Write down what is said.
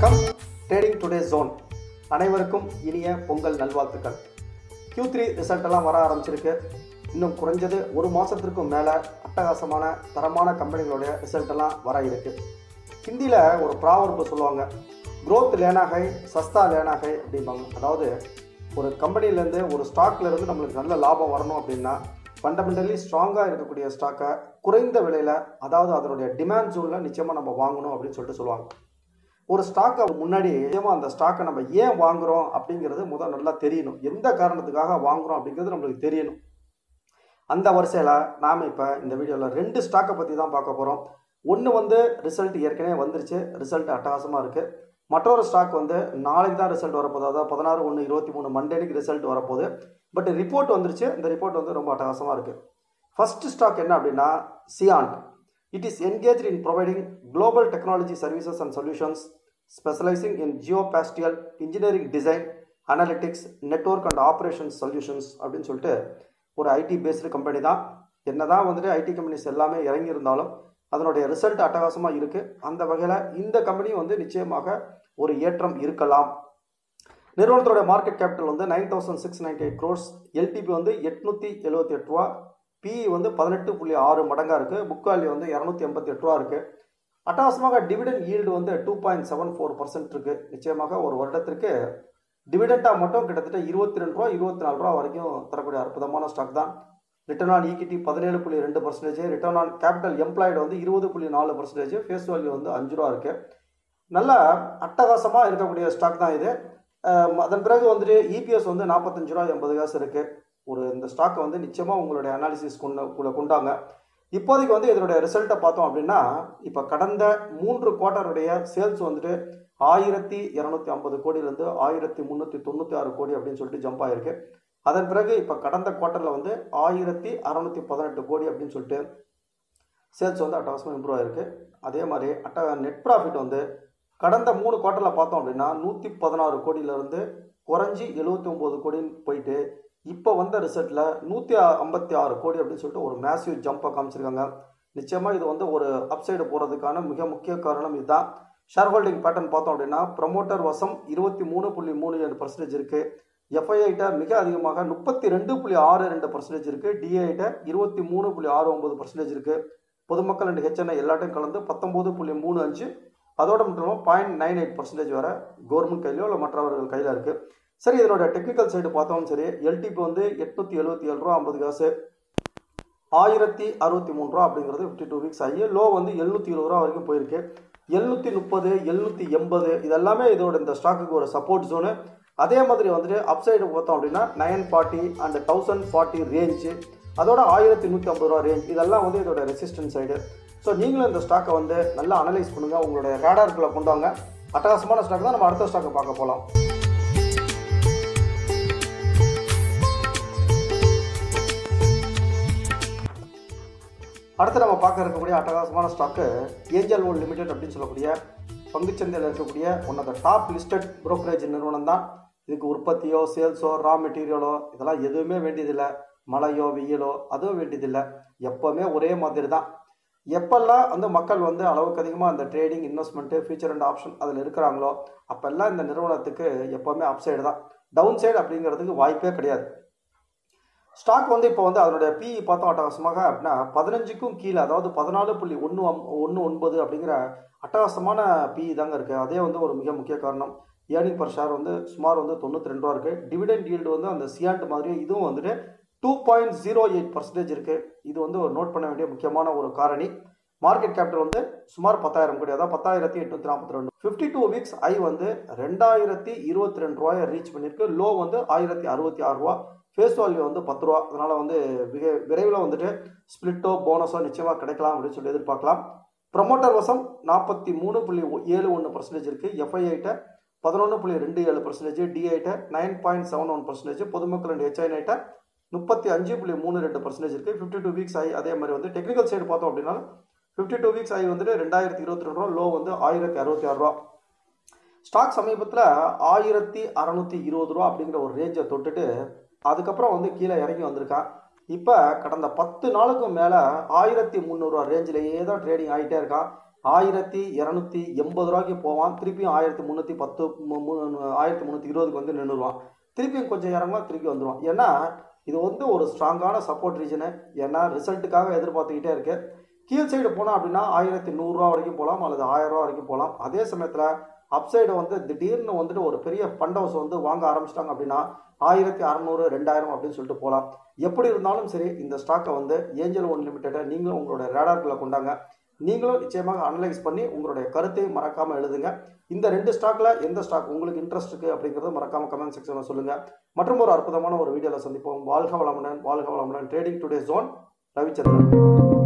வணக்கம் trading today zone அனைவருக்கும் இனிய பொங்கல் நல்வாழ்த்துக்கள் Q3 த்ரீ ரிசல்ட் எல்லாம் வர ஆரம்பிச்சிருக்கு இன்னும் குறைஞ்சது ஒரு மாதத்திற்கும் மேலே அட்டகாசமான தரமான கம்பெனிகளுடைய ரிசல்ட் எல்லாம் வர இருக்கு ஹிந்தியில் ஒரு ப்ராவர்பு சொல்லுவாங்க growth லேனா ஹை சஸ்தா லேனா ஹை அப்படிம்பாங்க அதாவது ஒரு கம்பெனிலேருந்து ஒரு ஸ்டாக்ல இருந்து நம்மளுக்கு நல்ல லாபம் வரணும் அப்படின்னா ஃபண்டமெண்டலி ஸ்ட்ராங்காக இருக்கக்கூடிய ஸ்டாக்கை குறைந்த விலையில் அதாவது அதனுடைய டிமாண்ட் ஜோனில் நிச்சயமாக நம்ம வாங்கணும் அப்படின்னு சொல்லிட்டு சொல்லுவாங்க ஒரு ஸ்டாக்கை முன்னாடி நிச்சயமாக அந்த ஸ்டாக்கை நம்ம ஏன் வாங்குறோம் அப்படிங்கிறது முதல் நல்லா தெரியணும் எந்த காரணத்துக்காக வாங்குறோம் அப்படிங்கிறது நம்மளுக்கு தெரியணும் அந்த வரிசையில் நாம் இப்போ இந்த வீடியோவில் ரெண்டு ஸ்டாக்கை பற்றி தான் பார்க்க போகிறோம் ஒன்று வந்து ரிசல்ட் ஏற்கனவே வந்துருச்சு ரிசல்ட் அட்டகாசமாக இருக்குது மற்றொரு ஸ்டாக் வந்து நாளைக்கு தான் ரிசல்ட் வரப்போகுது அதாவது பதினாறு ஒன்று இருபத்தி மூணு மண்டேனுக்கு ரிசல்ட் வரப்போகுது பட் ரிப்போர்ட் வந்துருச்சு இந்த ரிப்போர்ட் வந்து ரொம்ப அட்டகாசமாக இருக்குது ஃபர்ஸ்ட் ஸ்டாக் என்ன அப்படின்னா Cyient it is engage in providing global technology services and solutions specialising in geospatial engineering design analytics network and operations solutions அப்படின்னு சொல்லிட்டு ஒரு ஐடி பேஸ்டு கம்பெனி தான் என்னதான் வந்துட்டு ஐடி கம்பெனிஸ் எல்லாமே இறங்கியிருந்தாலும் அதனுடைய ரிசல்ட் அட்டகாசமாக இருக்குது அந்த வகையில் இந்த கம்பெனியும் வந்து நிச்சயமாக ஒரு ஏற்றம் இருக்கலாம் நிறுவனத்தோட மார்க்கெட் கேபிட்டல் வந்து nine thousand six ninety eight crores LTP வந்து எட்நூற்றி எழுபத்தி எட்டு ரூபா பிஇ வந்து பதினெட்டு புள்ளி ஆறு மடங்காக இருக்குது புக் வேல்யூ வந்து இரநூத்தி எண்பத்தி எட்டு ரூபா இருக்குது அட்டகாசமாக டிவிடெண்ட் ஈல்டு வந்து two point seven four percent இருக்குது நிச்சயமாக ஒரு வருடத்திற்கு டிவிடெண்டாக மட்டும் கிட்டத்தட்ட இருபத்தி ரெண்டு ரூபா இருபத்தி நாலு ரூபா வரைக்கும் தரக்கூடிய அற்புதமான ஸ்டாக் தான் ரிட்டர்ன் ஆன் ஈக்விட்டி பதினேழு புள்ளி ரெண்டு percentage return on capital employed வந்து இருபது புள்ளி நாலு பர்சன்டேஜ் ஃபேஸ் வேல்யூ வந்து அஞ்சு ரூபா இருக்குது நல்ல அட்டகாசமாக இருக்கக்கூடிய ஸ்டாக் தான் இது அஹ் அதன் பிறகு வந்துட்டு இபிஎஸ் வந்து நாற்பத்தஞ்சு ரூபா எண்பது காசு இருக்குது ஒரு இந்த ஸ்டாக்கை வந்து நிச்சயமாக உங்களுடைய அனாலிசிஸ் கொண்டு கூட கொண்டாங்க இப்போதைக்கு வந்து இதனுடைய ரிசல்ட்டை பார்த்தோம் அப்படின்னா இப்போ கடந்த மூன்று குவார்ட்டருடைய சேல்ஸ் வந்துட்டு ஆயிரத்தி இரநூத்தி ஐம்பது கோடியிலேருந்து ஆயிரத்தி முந்நூற்றி தொண்ணூற்றி ஆறு கோடி அப்படின்னு சொல்லிட்டு ஜம்ப் ஆயிருக்கு அதன் பிறகு இப்போ கடந்த குவார்ட்டரில் வந்து ஆயிரத்தி அறநூற்றி பதினெட்டு கோடி அப்படின்னு சொல்லிட்டு சேல்ஸ் வந்து அட்டகாசமாக இம்ப்ரூவ் ஆயிருக்கு அதே மாதிரி அட்ட நெட் ப்ராஃபிட் வந்து கடந்த மூணு குவார்ட்டரில் பார்த்தோம் அப்படின்னா நூற்றி பதினாறு கோடியிலேருந்து குறைஞ்சி எழுபத்தி ஒம்பது கோடின்னு போயிட்டு இப்போ வந்த ரிசல்ட்டில் நூற்றி ஐம்பத்தி ஆறு கோடி அப்படின்னு சொல்லிட்டு ஒரு மேசிவ் ஜம்பை காமிச்சிருக்காங்க நிச்சயமாக இது வந்து ஒரு அப்சைடு போகிறதுக்கான மிக முக்கிய காரணம் இதுதான் ஷேர் ஹோல்டிங் பேட்டர்ன் பார்த்தோம் அப்படின்னா ப்ரமோட்டர் வசம் இருபத்தி மூணு புள்ளி மூணு ஏழு பர்சன்டேஜ் இருக்குது எஃப்ஐஐட்ட மிக அதிகமாக முப்பத்தி ரெண்டு புள்ளி ஆறு ரெண்டு பர்சன்டேஜ் இருக்குது டிஐட்ட இருபத்தி மூணு புள்ளி ஆறு ஒம்பது பர்சன்டேஜ் இருக்குது பொதுமக்கள் அண்ட் ஹெச்என்ஐ எல்லாத்தையும் கலந்து பத்தொம்போது புள்ளி மூணு அஞ்சு அதோட மட்டும் இல்லாமல் பாயிண்ட் நைன் எயிட் பர்சன்டேஜ் வர கவர்மெண்ட் கையிலோ இல்லை மற்றவர்கள் கையில் இருக்குது சரி இதனோட டெக்னிக்கல் சைடு பார்த்தோம் சரி எல்டிபி வந்து எட்நூற்றி எழுபத்தி ஏழு ரூபா ஐம்பது காசு ஆயிரத்தி அறுபத்தி மூணு ரூபா அப்படிங்கிறது ஃபிஃப்டி டூ வீக்ஸ் ஆகி லோ வந்து எழுநூற்றி இருபது ரூபா வரைக்கும் போயிருக்கு எழுநூற்றி முப்பது எழுநூற்றி எண்பது இதெல்லாமே இதோட இந்த ஸ்டாக்குக்கு ஒரு சப்போர்ட் ஜோனு அதே மாதிரி வந்துட்டு அப்சைடு பார்த்தோம் அப்படின்னா nine forty and thousand forty range அதோட ஆயிரத்தி நூற்றி ஐம்பது ரூபா ரேஞ்ச் இதெல்லாம் வந்து இதோட ரெசிஸ்டன்ஸ் சைடு ஸோ நீங்களும் இந்த ஸ்டாக்கை வந்து நல்லா அனலைஸ் பண்ணுங்கள் உங்களுடைய ரேடாருக்குள்ளே கொண்டு வாங்க அட்டகாசமான ஸ்டாக் தான் நம்ம அடுத்த ஸ்டாக்கை பார்க்க போகலாம் அடுத்து நம்ம பார்க்க இருக்கக்கூடிய அட்டகாசமான ஸ்டாக்கு ஏஞ்சல் ஓல் லிமிடெட் அப்படின்னு சொல்லக்கூடிய பங்குச்சந்தையில் இருக்கக்கூடிய one of the top listed brokerage நிறுவனம் தான் இதுக்கு உற்பத்தியோ சேல்ஸோ ரா மெட்டீரியலோ இதெல்லாம் எதுவுமே வேண்டியதில்லை மழையோ வெயிலோ அதுவும் வேண்டியதில்லை எப்போவுமே ஒரே மாதிரி தான் எப்பெல்லாம் வந்து மக்கள் வந்து அளவுக்கு அதிகமாக அந்த trading investment future and option அதில் இருக்கிறாங்களோ அப்போல்லாம் இந்த நிறுவனத்துக்கு எப்போவுமே அப்சைடு தான் டவுன் சைடு அப்படிங்கிறதுக்கு வாய்ப்பே கிடையாது ஸ்டாக் வந்து இப்போ வந்து அதனுடைய பிஇ பார்த்தோம் அட்டகாசமாக அப்படின்னா பதினஞ்சுக்கும் கீழே அதாவது பதினாலு புள்ளி ஒன்று ஒன்று ஒன்பது அப்படிங்கிற அட்டகாசமான பிஇ தாங்க இருக்குது அதே வந்து ஒரு மிக முக்கிய காரணம் ஏர்னிங் பர் ஷேர் வந்து சுமார் வந்து தொண்ணூற்றி ரெண்டு ரூபா இருக்குது டிவிடெண்ட் ஈல்டு வந்து அந்த சியாண்ட் மாதிரி இதுவும் வந்துட்டு two point zero eight percentage இருக்குது இது வந்து ஒரு நோட் பண்ண வேண்டிய முக்கியமான ஒரு காரணி மார்க்கெட் கேபிட்டல் வந்து சுமார் பத்தாயிரம் கோடி அதாவது பத்தாயிரத்தி எட்நூத்தி நாற்பத்தி ரெண்டு ஃபிஃப்டி டூ வீக்ஸ் ஐ வந்து ரெண்டாயிரத்தி இருபத்தி ரெண்டு ரூபாயை ரீச் பண்ணியிருக்கு லோ வந்து ஆயிரத்தி அறுபத்தி ஆறு ரூபா ஃபேஸ் வேல்யூ வந்து பத்து ரூபா அதனால் வந்து மிக விரைவில் வந்துட்டு ஸ்பிளிட்டோ போனஸோ நிச்சயமாக கிடைக்கலாம் அப்படின்னு சொல்லி எதிர்பார்க்கலாம் ப்ரமோட்டர் வசம் நாற்பத்தி மூணு புள்ளி ஏழு ஒன்று பர்சன்டேஜ் இருக்குது எஃப்ஐஐட்ட பதினொன்று புள்ளி ரெண்டு ஏழு பர்சன்டேஜ் டிஐட்ட nine point seven one percentage பொதுமக்கள் அண்ட் ஹெச்ஐனைட்ட முப்பத்தி அஞ்சு புள்ளி மூணு ரெண்டு பர்சன்டேஜ் இருக்குது ஃபிஃப்டி டூ வீக்ஸ் ஆகி அதே மாதிரி வந்து டெக்னிக்கல் சைடு பார்த்தோம் அப்படின்னா ஃபிஃப்டி டூ வீக்ஸ் ஆகி வந்துட்டு ரெண்டாயிரத்தி இருபத்தி ரெண்டு ரூபா லோ வந்து ஆயிரத்தி அறுபத்தி ஆறு ரூபா ஸ்டாக் சமீபத்தில் ஆயிரத்தி அறநூற்றி இருபது ரூபா அப்படிங்கிற ஒரு ரேஞ்சை தொட்டுட்டு அதுக்கப்புறம் வந்து கீழே இறங்கி வந்திருக்கான் இப்போ கடந்த பத்து நாளுக்கும் மேலே ஆயிரத்தி முந்நூறுரூவா ரேஞ்சிலேயே தான் ட்ரேடிங் ஆகிட்டே இருக்கான் ஆயிரத்தி இரநூத்தி எண்பது ரூபாய்க்கு போவான் திருப்பியும் ஆயிரத்தி முந்நூற்றி பத்து மு- மு- ஆயிரத்தி முந்நூற்றி இருபதுக்கு வந்து நின்றுடுவான் திருப்பியும் கொஞ்சம் இறங்குவான் திருப்பி வந்துடுவான் ஏன்னா இது வந்து ஒரு ஸ்ட்ராங்கான சப்போர்ட் ரீஜனு ஏன்னா ரிசல்ட்டுக்காக எதிர்பார்த்துக்கிட்டே இருக்கு கீழ் சைடு போனோம் அப்படின்னா ஆயிரத்தி நூறுரூவா வரைக்கும் போகலாம் அல்லது ஆயிரம் ரூபா வரைக்கும் போகலாம் அதே சமயத்தில் அப்சைடு வந்து திடீர்னு வந்துட்டு ஒரு பெரிய ஃபண்ட் ஹவுஸ் வந்து வாங்க ஆரம்பிச்சிட்டாங்க அப்படின்னா ஆயிரத்தி அறநூறு ரெண்டாயிரம் அப்படின்னு சொல்லிட்டு போகலாம் எப்படி இருந்தாலும் சரி இந்த ஸ்டாக்கை வந்து ஏஞ்சல் ஒன் லிமிட்டடை நீங்களும் உங்களோட ரேடார்களை கொண்டாங்க நீங்களும் நிச்சயமாக அனலைஸ் பண்ணி உங்களுடைய கருத்தை மறக்காமல் எழுதுங்க இந்த ரெண்டு ஸ்டாக்கில் எந்த ஸ்டாக் உங்களுக்கு இன்ட்ரெஸ்ட் இருக்குது அப்படிங்கிறத மறக்காமல் கமெண்ட் செக்ஷனில் சொல்லுங்கள் மற்றும் ஒரு அற்புதமான ஒரு வீடியோவில் சந்திப்போம் வாழ்க வளமுடன் வாழ்க வளமுடன் ட்ரேடிங் டுடே ஜோன் ரவிச்சந்திரன்